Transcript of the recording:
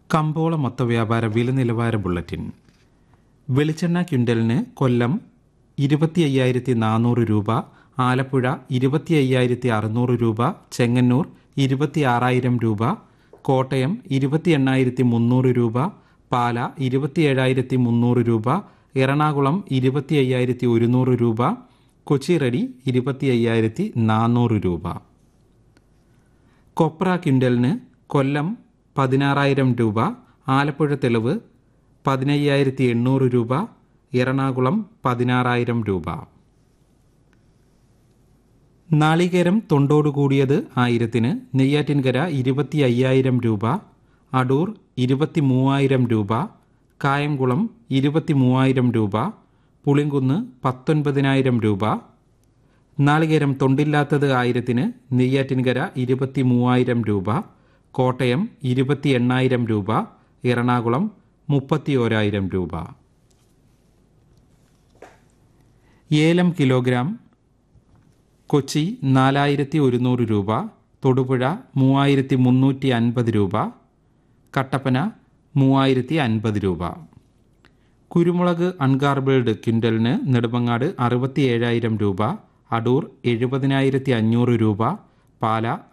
കമ്പോള മൊത്തവ്യാപാര വില നിലവാര ബുള്ളറ്റിൻ വെളിച്ചെണ്ണ ക്വിൻ്റലിന് കൊല്ലം ഇരുപത്തി അയ്യായിരത്തി നാനൂറ് രൂപ ആലപ്പുഴ ഇരുപത്തി അയ്യായിരത്തി അറുന്നൂറ് രൂപ ചെങ്ങന്നൂർ ഇരുപത്തി ആറായിരം രൂപ കോട്ടയം ഇരുപത്തി എണ്ണായിരത്തി മുന്നൂറ് രൂപ പാല ഇരുപത്തി ഏഴായിരത്തി മുന്നൂറ് രൂപ എറണാകുളം ഇരുപത്തി അയ്യായിരത്തി ഒരുന്നൂറ് രൂപ കൊച്ചി റെഡി ഇരുപത്തി അയ്യായിരത്തി നാനൂറ് രൂപ കൊപ്ര ക്വിൻ്റലിന് കൊല്ലം പതിനാറായിരം രൂപ ആലപ്പുഴ തെളിവ് പതിനയ്യായിരത്തി എണ്ണൂറ് രൂപ എറണാകുളം പതിനാറായിരം രൂപ നാളികേരം തൊണ്ടോട് കൂടിയത് ആയിരത്തിന് നെയ്യാറ്റിൻകര ഇരുപത്തി അയ്യായിരം രൂപ അടൂർ ഇരുപത്തി മൂവായിരം രൂപ കായംകുളം ഇരുപത്തി മൂവായിരം രൂപ പുളിങ്കുന്ന് പത്തൊൻപതിനായിരം രൂപ നാളികേരം തൊണ്ടില്ലാത്തത് ആയിരത്തിന് നെയ്യാറ്റിൻകര ഇരുപത്തി മൂവായിരം രൂപ കോട്ടയം ഇരുപത്തി എണ്ണായിരം രൂപ എറണാകുളം മുപ്പത്തി ഓരായിരം രൂപ ഏലം കിലോഗ്രാം കൊച്ചി നാലായിരത്തി ഒരുന്നൂറ് രൂപ തൊടുപുഴ മൂവായിരത്തി മുന്നൂറ്റി അൻപത് രൂപ കട്ടപ്പന മൂവായിരത്തി അൻപത് രൂപ കുരുമുളക് അൺഗാർബിൾഡ് ക്വിൻ്റലിന് നെടുമങ്ങാട് അറുപത്തി ഏഴായിരം രൂപ അടൂർ എഴുപതിനായിരത്തി അഞ്ഞൂറ് രൂപ പാല